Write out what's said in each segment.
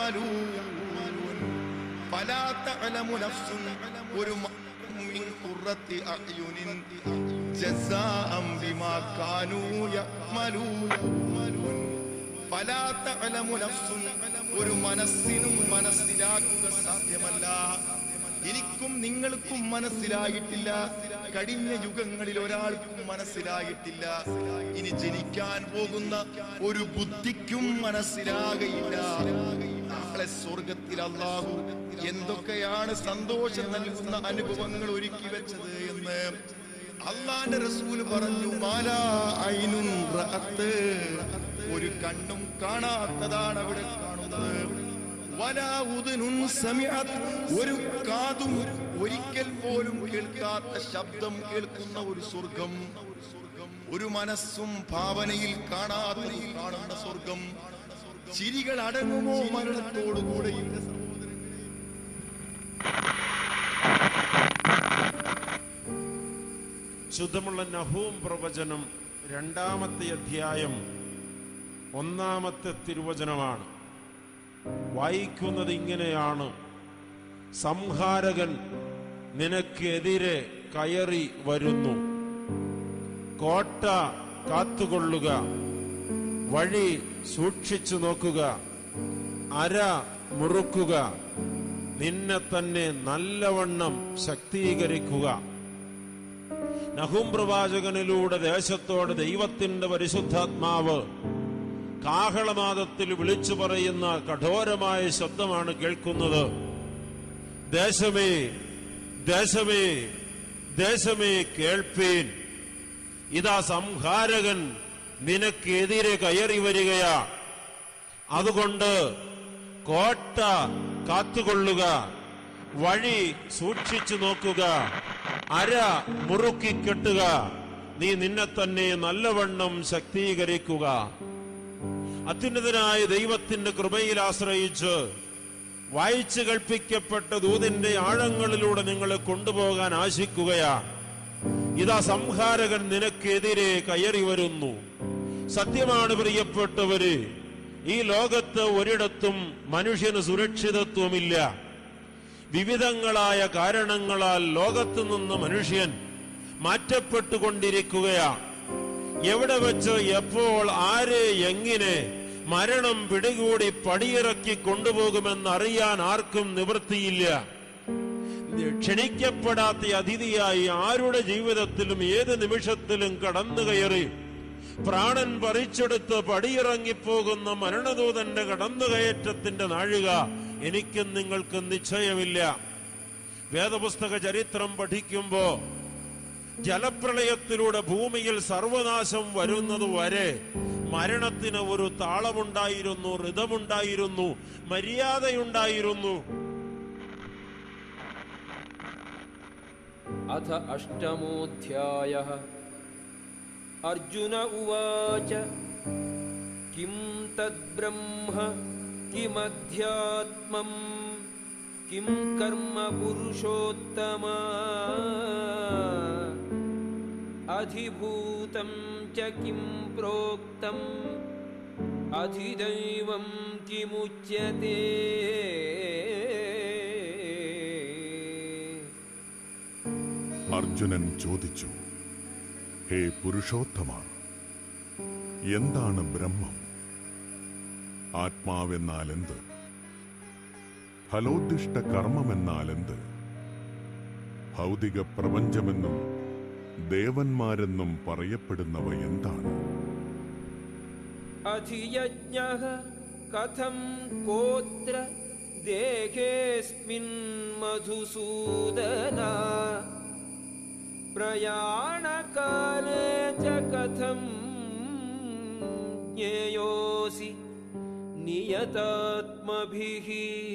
يعملون فلا تعلم نفس ഒരു മ- من قرة أعين جزاء بما كانوا يعملون فلا تعلم نفس ഒരു മനസ്സിനും മനസ്സിലാക്കുക സാധ്യമല്ല എനിക്കും നിങ്ങൾക്കും മനസ്സിലായിട്ടില്ല കഴിഞ്ഞ യുഗങ്ങളിൽ ഒരാൾക്കും മനസ്സിലായിട്ടില്ല ഇനി ജനിക്കാൻ പോകുന്ന ഒരു ബുദ്ധിക്കും മനസ്സിലാകയില്ല നാളെ സ്വർഗത്തിൽ അള്ളാഹു എന്തൊക്കെയാണ് സന്തോഷം നൽകുന്ന അനുഭവങ്ങൾ ഒരുക്കി വെച്ചത് എന്ന് അള്ളാന്റെ റസൂൽ പറഞ്ഞു മാലാ ഐനുൻ റഅത്ത് ഒരു കണ്ണും കാണാത്തതാണ് അവിടെ കാണുന്നത് വലാ ഉദുനുൻ സമിഅത് ഒരു കാതും ഒരിക്കൽ പോലും കേൾക്കാത്ത ശബ്ദം കേൾക്കുന്ന ഒരു സ്വർഗം ഒരു മനസ്സും ഭാവനയിൽ കാണാത്തതും കാണുന്ന സ്വർഗം ചിരികൾ അടങ്ങുമോ മരണത്തോടുകൂടെ ശുദ്ധമുള്ള നഹൂം പ്രവചനം രണ്ടാമത്തെ അധ്യായം ഒന്നാമത്തെ തിരുവചനമാണ് വായിക്കുന്നത് ഇങ്ങനെയാണ് സംഹാരകൻ നിനക്കെതിരെ കയറി വരുന്നു കോട്ട കാത്തുകൊള്ളുക വഴി സൂക്ഷിച്ചു നോക്കുക അര മുറുക്കുക നിന്നെ തന്നെ നല്ലവണ്ണം ശക്തീകരിക്കുക നഹും പ്രവാചകനിലൂടെ ദേശത്തോട് ദൈവത്തിന്റെ പരിശുദ്ധാത്മാവ് കാഹളനാദത്തിൽ വിളിച്ചു പറയുന്ന കഠോരമായ ശബ്ദമാണ് കേൾക്കുന്നത് ദേശമേ ദേശമേ ദേശമേ കേൾപ്പീൻ ഇതാ സംഹാരകൻ നിനക്കെതിരെ കയറി വരികയാ അതുകൊണ്ട് കോട്ട കാത്തുകൊള്ളുക വഴി സൂക്ഷിച്ചു നോക്കുക അര മുറുക്കി കെട്ടുക നീ നിന്നെ തന്നെ നല്ലവണ്ണം ശക്തീകരിക്കുക അത്യുന്നതനായ ദൈവത്തിന്റെ കൃപയിൽ ആശ്രയിച്ച് വായിച്ചു കൽപ്പിക്കപ്പെട്ട ദൂതിന്റെ ആഴങ്ങളിലൂടെ നിങ്ങളെ കൊണ്ടുപോകാൻ ആശിക്കുകയാണ് ഇതാ സംഹാരകൻ നിനക്കെതിരെ കയറി വരുന്നു സത്യമാണ് പ്രിയപ്പെട്ടവര് ഈ ലോകത്ത് ഒരിടത്തും മനുഷ്യന് സുരക്ഷിതത്വമില്ല വിവിധങ്ങളായ കാരണങ്ങളാൽ ലോകത്തു നിന്ന് മനുഷ്യൻ മാറ്റപ്പെട്ടുകൊണ്ടിരിക്കുകയാണ് എവിടെ വെച്ച് എപ്പോൾ ആരെ എങ്ങനെ മരണം പിടികൂടി പടിയിറക്കി കൊണ്ടുപോകുമെന്ന് അറിയാൻ ആർക്കും നിവൃത്തിയില്ല ക്ഷണിക്കപ്പെടാത്ത അതിഥിയായി ആരുടെ ജീവിതത്തിലും ഏത് നിമിഷത്തിലും കടന്നു കയറി പ്രാണൻ പറിച്ചെടുത്ത് പടിയിറങ്ങിപ്പോകുന്ന മരണദൂതന്റെ കടന്നുകയറ്റത്തിന്റെ നാഴിക എനിക്കും നിങ്ങൾക്കും നിശ്ചയമില്ല വേദപുസ്തക ചരിത്രം പഠിക്കുമ്പോ ജലപ്രളയത്തിലൂടെ ഭൂമിയിൽ സർവനാശം വരുന്നത് വരെ മരണത്തിന് ഒരു താളമുണ്ടായിരുന്നു ഋതമുണ്ടായിരുന്നു മര്യാദയുണ്ടായിരുന്നു अथ अष्टमोऽध्यायः अर्जुन उवाच किं तद्ब्रह्म किमध्यात्मम् किं कर्म पुरुषोत्तमा अधिभूतं च किं प्रोक्तम् अधिदैवं किमुच्यते അർജുനൻ ചോദിച്ചു ഹേ പുരുഷോത്തമ എന്താണ് ബ്രഹ്മം ആത്മാവെന്നാൽ എന്ത് ഫലോദ്ദിഷ്ട കർമ്മമെന്നാൽ എന്ത് ഭൗതിക പ്രപഞ്ചമെന്നും ദേവന്മാരെന്നും പറയപ്പെടുന്നവ എന്താണ് अधियज्ञः कथं कोत्र देहेऽस्मिन् मधुसूदना प्रयाणकाले च कथं ज्ञेयोऽसि नियतात्मभिः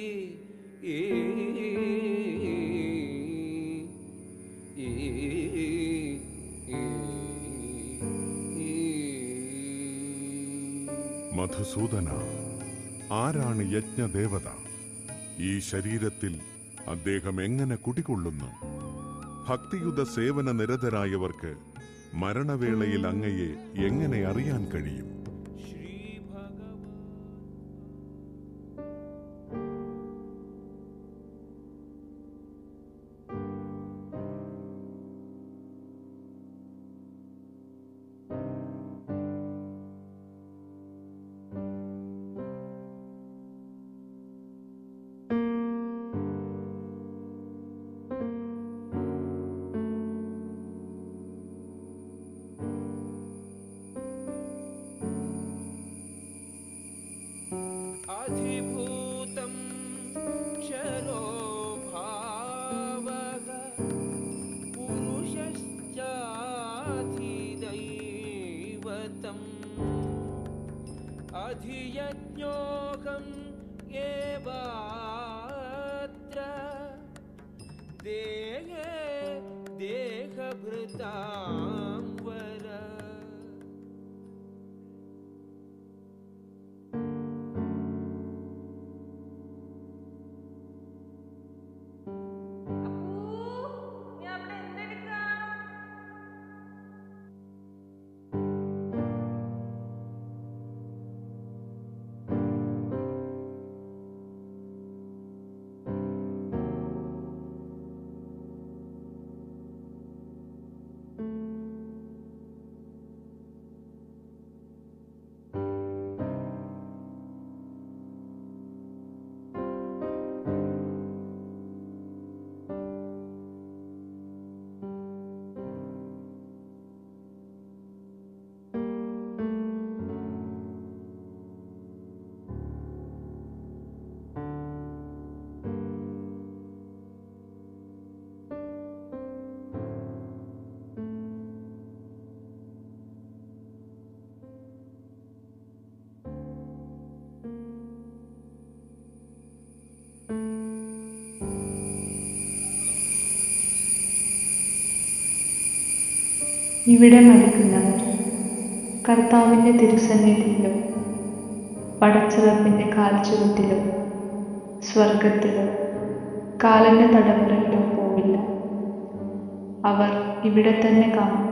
മധുസൂദന ആരാണ് യജ്ഞദേവത ഈ ശരീരത്തിൽ അദ്ദേഹം എങ്ങനെ കുടികൊള്ളുന്നു ഭക്തിയുത സേവന നിരതരായവർക്ക് മരണവേളയിൽ അങ്ങയെ എങ്ങനെ അറിയാൻ കഴിയും अधियज्ञोऽहम् एवात्र देहे देहभृतां वर നീ അവിടെ എന്തെടുക്കാ ഇവിടെ മരിക്കുന്നവർ കർത്താവിൻ്റെ തിരുസന്നിധിയിലും പടച്ചിറപ്പിൻ്റെ കാൽച്ചുവട്ടിലും സ്വർഗത്തിലോ കാലന്റെ തടവറയിലോ പോവില്ല അവർ ഇവിടെ തന്നെ കാണും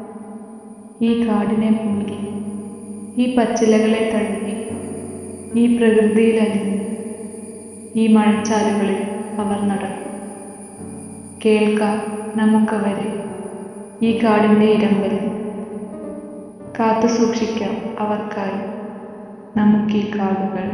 ഈ കാടിനെ പുൽകി ഈ പച്ചിലകളെ തഴുകി ഈ പ്രകൃതിയിൽ അലിഞ്ഞ് ഈ മഴച്ചാലുകളിൽ അവർ നടക്കും കേൾക്കാം നമുക്കവരെ ഈ കാടിൻ്റെ ഇരമ്പലിൽ കാത്തു സൂക്ഷിക്കാം അവർക്കായി നമുക്ക് ഈ കാടുകൾ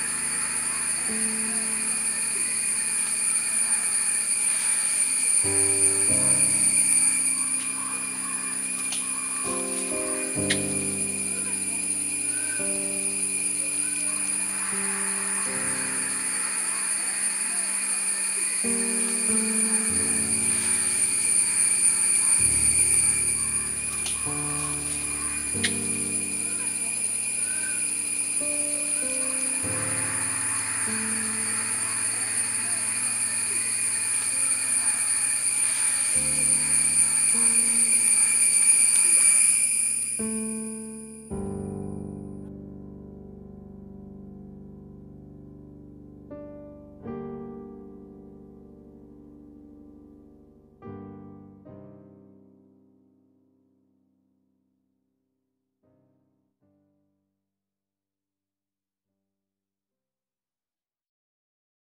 ആ